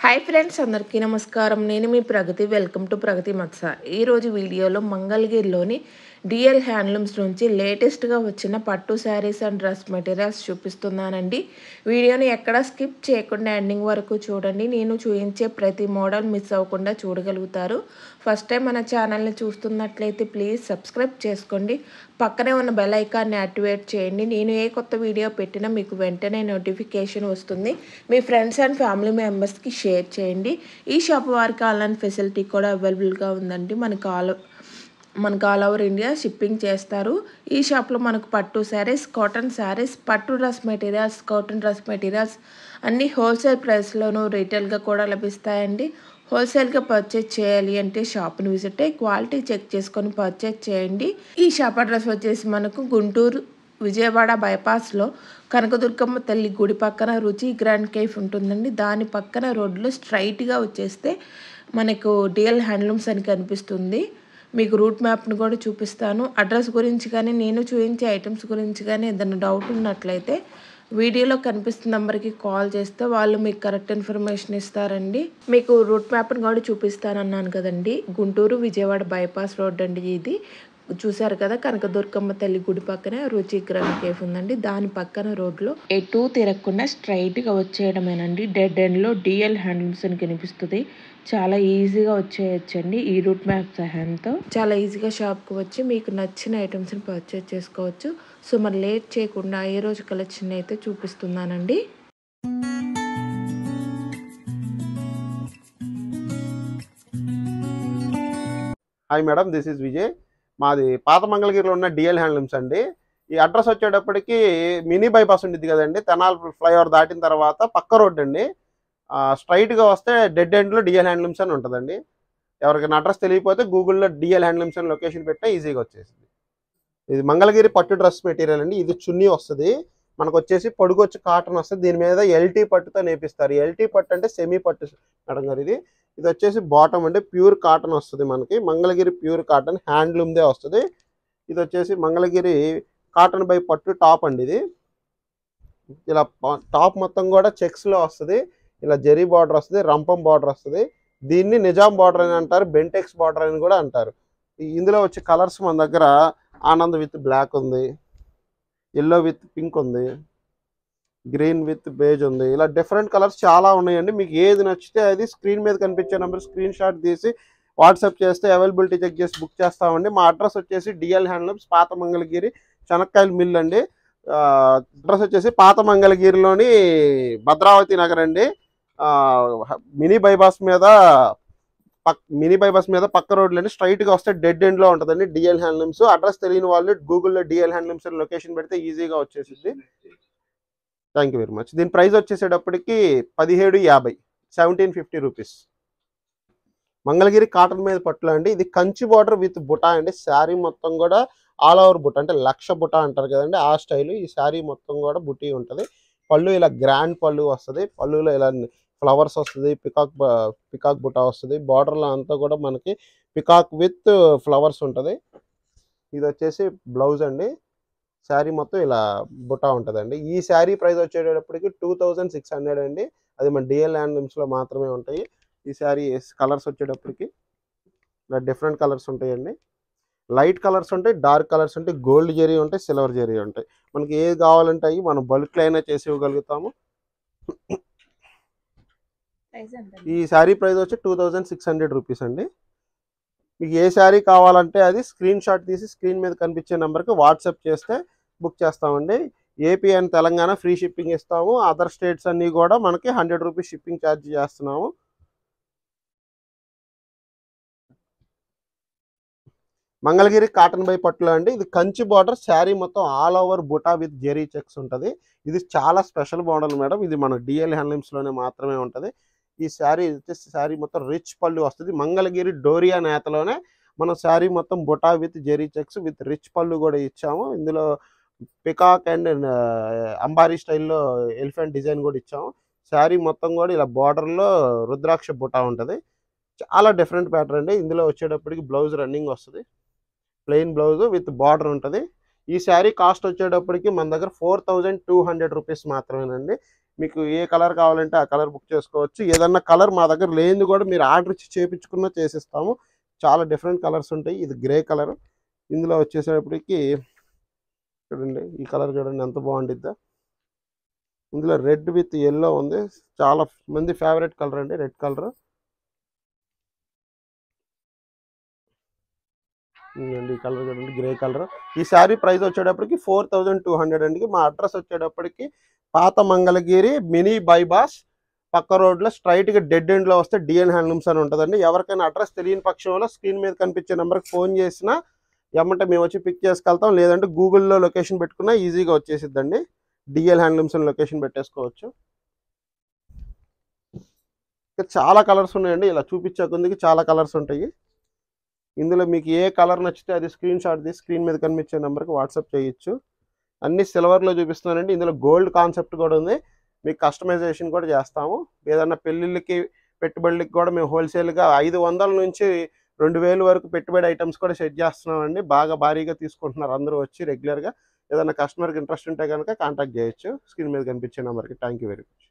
hi friends అందరికీ నమస్కారం నేను మీ ప్రగతి వెల్కమ్ టు ప్రగతి మత్స ఈరోజు వీడియోలో మంగళగిరిలోని డిఎల్ హ్యాండ్లూమ్స్ నుంచి లేటెస్ట్గా వచ్చిన పట్టు శారీస్ అండ్ డ్రెస్ మెటీరియల్స్ చూపిస్తున్నానండి వీడియోని ఎక్కడ స్కిప్ చేయకుండా ఎండింగ్ వరకు చూడండి నేను చూపించే ప్రతి మోడల్ మిస్ అవ్వకుండా చూడగలుగుతారు ఫస్ట్ టైం మన ఛానల్ని చూస్తున్నట్లయితే ప్లీజ్ సబ్స్క్రైబ్ చేసుకోండి పక్కనే ఉన్న బెల్ ఐకాన్ని యాక్టివేట్ చేయండి నేను ఏ కొత్త వీడియో పెట్టినా మీకు వెంటనే నోటిఫికేషన్ వస్తుంది మీ ఫ్రెండ్స్ అండ్ ఫ్యామిలీ మెంబర్స్కి షేర్ చేయండి ఈ షాప్ వారికి ఆన్లైన్ ఫెసిలిటీ కూడా అవైలబుల్గా ఉందండి మనకు ఆల్ మనకు ఆల్ ఓవర్ ఇండియా షిప్పింగ్ చేస్తారు ఈ షాప్లో మనకు పట్టు శారీస్ కాటన్ శారీస్ పట్టు dress materials cotton dress materials అన్నీ హోల్సేల్ ప్రైస్లోనూ రీటైల్గా కూడా లభిస్తాయండి హోల్సేల్గా పర్చేజ్ చేయాలి అంటే షాప్ని విజిట్ అయ్యి క్వాలిటీ చెక్ చేసుకొని పర్చేజ్ చేయండి ఈ షాప్ అడ్రస్ వచ్చేసి మనకు గుంటూరు విజయవాడ బైపాస్లో కనకదుర్గమ్మ తల్లి గుడి పక్కన రుచి గ్రాండ్ కేఫ్ ఉంటుందండి దాని పక్కన రోడ్లో స్ట్రైట్గా వచ్చేస్తే మనకు డిఎల్ హ్యాండ్లూమ్స్ అని కనిపిస్తుంది మీకు రూట్ మ్యాప్ని కూడా చూపిస్తాను అడ్రస్ గురించి కానీ నేను చూపించే ఐటమ్స్ గురించి కానీ ఏదైనా డౌట్ ఉన్నట్లయితే వీడియోలో కనిపిస్తున్న నెంబర్కి కాల్ చేస్తే వాళ్ళు మీకు కరెక్ట్ ఇన్ఫర్మేషన్ ఇస్తారండి మీకు రూట్ మ్యాప్ని కూడా చూపిస్తానన్నాను కదండి గుంటూరు విజయవాడ బైపాస్ రోడ్ అండి ఇది చూసారు కదా కనకదుర్గమ్మ తల్లి గుడి పక్కనే రుచి గ్రామ్ కేఫ్ ఉందండి దాని పక్కన రోడ్లో ఎటు తిరగకుండా స్ట్రైట్గా వచ్చేయడమేనండి డెడ్ ఎండ్లో డిఎల్ హ్యాండ్లూమ్స్ అని కనిపిస్తుంది చాలా ఈజీగా వచ్చేయచ్చండి ఈ రూట్ మ్యాప్ సహాయంతో చాలా ఈజీగా షాప్కి వచ్చి మీకు నచ్చిన ఐటమ్స్ని పర్చేజ్ చేసుకోవచ్చు సో మరి లేట్ చేయకుండా ఏ రోజు కలెక్షన్ అయితే చూపిస్తున్నానండి hi madam this is Vijay మాది పాత మంగళగిరిలో ఉన్న డిఎల్ హ్యాండ్లూమ్స్ అండి ఈ అడ్రస్ వచ్చేటప్పటికి మినీ బైపాస్ ఉండిద్ది కదండి తెనాల్ ఫ్లైఓవర్ దాటిన తర్వాత పక్క రోడ్ అండి స్ట్రైట్గా వస్తే డెడ్ ఎండ్లో డిఎల్ హ్యాండ్లూమ్స్ అని ఉంటుందండి ఎవరికైనా అడ్రస్ తెలియకపోతే గూగుల్లో డిఎల్ హ్యాండ్లూమ్స్ అని లొకేషన్ పెట్టినా ఈజీగా వచ్చేసింది ఇది మంగళగిరి పట్టు డ్రెస్ మెటీరియల్ అండి ఇది చున్నీ వస్తుంది మనకు వచ్చేసి పొడుగు వచ్చి కాటన్ వస్తుంది దీని మీద ఎల్టీ పట్టుతో నేపిస్తారు ఎల్టీ పట్టు అంటే సెమీ పట్టు మేడం గారు ఇది ఇది వచ్చేసి బాటమ్ అంటే ప్యూర్ కాటన్ వస్తుంది మనకి మంగళగిరి ప్యూర్ కాటన్ హ్యాండ్లూమ్దే వస్తుంది ఇది వచ్చేసి మంగళగిరి కాటన్ బై పట్టు టాప్ అండి ఇది ఇలా టాప్ మొత్తం కూడా చెక్స్లో వస్తుంది ఇలా జరీ బార్డర్ వస్తుంది రంపం బార్డర్ వస్తుంది దీన్ని నిజాం బార్డర్ అని అంటారు బెంటెక్స్ బార్డర్ అని కూడా అంటారు ఇందులో వచ్చే కలర్స్ మన దగ్గర ఆనంద్ విత్ బ్లాక్ ఉంది ఎల్లో విత్ పింక్ ఉంది గ్రీన్ విత్ బేజ్ ఉంది ఇలా డిఫరెంట్ కలర్స్ చాలా ఉన్నాయండి మీకు ఏది నచ్చితే అది స్క్రీన్ మీద కనిపించే నెంబర్ స్క్రీన్ షాట్ తీసి వాట్సాప్ చేస్తే అవైలబిలిటీ చెక్ చేసి బుక్ చేస్తామండి మా అడ్రస్ వచ్చేసి డిఎల్ హ్యాండ్లూమ్స్ పాత మంగళగిరి చెనక్కాయల మిల్ అండి అడ్రస్ వచ్చేసి పాత మంగళగిరిలోని భద్రావతి నగర్ అండి మినీ బైపాస్ మీద పక్ మినీ బైపాస్ మీద పక్క రోడ్లు అండి స్ట్రైట్గా వస్తే డెడ్ ఎండ్లో ఉంటుందండి డిఎల్ హ్యాండ్లూమ్స్ అడ్రస్ తెలియని వాళ్ళు గూగుల్లో డిఎల్ హ్యాండ్లూమ్స్ లొకేషన్ పెడితే ఈజీగా వచ్చేసింది థ్యాంక్ యూ వెరీ మచ్ దీని ప్రైస్ వచ్చేసేటప్పటికి పదిహేడు యాభై seventeen fifty rupees Mangalagiri cotton మీద పట్టులో అండి ఇది కంచి బార్డర్ విత్ బుటా అండి శారీ మొత్తం కూడా ఆల్ ఓవర్ బుట్ట అంటే లక్ష బుట్ట అంటారు కదండి ఆ స్టైల్ ఈ శారీ మొత్తం కూడా బుట్టి ఉంటుంది పళ్ళు ఇలా గ్రాండ్ పళ్ళు వస్తుంది పళ్ళులో ఇలా ఫ్లవర్స్ వస్తుంది పికాక్ పికాక్ బుట్ట వస్తుంది బార్డర్లో అంతా కూడా మనకి పికాక్ విత్ ఫ్లవర్స్ ఉంటుంది ఇది వచ్చేసి బ్లౌజ్ అండి శారీ మొత్తం ఇలా బుట్ట ఉంటుందండి ఈ శారీ ప్రైస్ వచ్చేటప్పటికి టూ థౌజండ్ సిక్స్ హండ్రెడ్ అండి అది మన డిఎల్ హ్యాండ్లూమ్స్లో మాత్రమే ఉంటాయి ఈ శారీ కలర్స్ వచ్చేటప్పటికి ఇలా డిఫరెంట్ కలర్స్ ఉంటాయండి లైట్ కలర్స్ ఉంటాయి డార్క్ కలర్స్ ఉంటాయి గోల్డ్ జెరీ ఉంటాయి సిల్వర్ జెరీ ఉంటాయి మనకి ఏది కావాలంటే అవి మనం బల్క్లో అయినా చేసి ఇవ్వగలుగుతాము ఈ శారీ ప్రైస్ వచ్చి two thousand six hundred rupees అండి మీకు ఏ శారీ కావాలంటే అది స్క్రీన్ షాట్ తీసి స్క్రీన్ మీద కనిపించే నెంబర్కి వాట్సాప్ చేస్తే బుక్ చేస్తామండి AP and Telangana free shipping ఇస్తాము అదర్ స్టేట్స్ అన్నీ కూడా మనకి హండ్రెడ్ రూపీస్ షిప్పింగ్ ఛార్జ్ చేస్తున్నాము మంగళగిరి కాటన్ బై పట్టులో అండి ఇది కంచి బార్డర్ శారీ మొత్తం ఆల్ ఓవర్ బుటా విత్ జెరీ చెక్స్ ఉంటుంది ఇది చాలా స్పెషల్ మోడల్ మేడం ఇది మన డిఎల్ హ్యాండ్లూమ్స్లోనే మాత్రమే ఉంటుంది ఈ శారీ వచ్చేసి శారీ మొత్తం రిచ్ పళ్ళు వస్తుంది మంగళగిరి డోరియా నేతలోనే మనం శారీ మొత్తం బుటా with zari checks with rich పళ్ళు కూడా ఇచ్చాము ఇందులో పికాక్ అండ్ అంబారీ స్టైల్లో ఎలిఫెంట్ డిజైన్ కూడా ఇచ్చాము శారీ మొత్తం కూడా ఇలా బార్డర్లో రుద్రాక్ష బుటా ఉంటుంది చాలా డిఫరెంట్ ప్యాటర్న్ అండి ఇందులో వచ్చేటప్పటికి బ్లౌజ్ రన్నింగ్ వస్తుంది ప్లెయిన్ బ్లౌజ్ విత్ బార్డర్ ఉంటుంది ఈ శారీ కాస్ట్ వచ్చేటప్పటికి మన దగ్గర four thousand two hundred rupees మాత్రమేనండి మీకు ఏ కలర్ కావాలంటే ఆ కలర్ బుక్ చేసుకోవచ్చు ఏదన్నా కలర్ మా దగ్గర లేనిది కూడా మీరు ఆర్డర్ ఇచ్చి చేపించుకున్నా చేసిస్తాము చాలా డిఫరెంట్ కలర్స్ ఉంటాయి ఇది గ్రే కలర్ ఇందులో వచ్చేసేటప్పటికి చూడండి ఈ కలర్ చూడండి ఎంత బాగుండిద్దా ఇందులో రెడ్ విత్ ఎల్లో ఉంది చాలా మంది ఫేవరెట్ కలర్ అండి రెడ్ కలర్ ఇంకండి ఈ కలర్ చూడండి గ్రే కలర్ ఈ శారీ ప్రైస్ వచ్చేటప్పటికి ఫోర్ థౌజండ్ టూ హండ్రెడ్ అండి మా అడ్రస్ వచ్చేటప్పటికి పాత మంగళగిరి మినీ బైబాస్ పక్క రోడ్లో స్ట్రైట్గా డెడ్ ఎండ్లో వస్తే డిఎన్ హ్యాండ్లూమ్స్ అని ఉంటుందండి ఎవరికైనా అడ్రస్ తెలియని పక్షంలో స్క్రీన్ మీద కనిపించే నెంబర్కి ఫోన్ చేసినా ఎమ్మంటే మేము వచ్చి పిక్ చేసుకెళ్తాం లేదంటే గూగుల్లో లొకేషన్ పెట్టుకున్నా ఈజీగా వచ్చేసిద్దండి డిఎల్ హ్యాండ్లూమ్స్ అని లొకేషన్ పెట్టేసుకోవచ్చు ఇంకా చాలా కలర్స్ ఉన్నాయండి ఇలా చూపించే కొద్దికి చాలా కలర్స్ ఉంటాయి ఇందులో మీకు ఏ కలర్ నచ్చితే అది స్క్రీన్ షాట్ తీసి స్క్రీన్ మీద కనిపించే నెంబర్కి వాట్సాప్ చేయొచ్చు అన్ని సిల్వర్లో చూపిస్తున్నానండి ఇందులో గోల్డ్ కాన్సెప్ట్ కూడా ఉంది మీకు కస్టమైజేషన్ కూడా చేస్తాము ఏదన్నా పెళ్ళిళ్ళకి పెట్టుబడులకి కూడా మేము హోల్సేల్గా ఐదు వందల నుంచి రెండు వేలు వరకు పెట్టుబడి ఐటమ్స్ కూడా సెట్ చేస్తున్నామండి బాగా భారీగా తీసుకుంటున్నారు అందరూ వచ్చి రెగ్యులర్గా ఏదైనా కస్టమర్కి ఇంట్రెస్ట్ ఉంటే కనుక కాంటాక్ట్ చేయొచ్చు స్క్రీన్ మీద కనిపించే నెంబర్కి థ్యాంక్ యూ వెరీ మచ్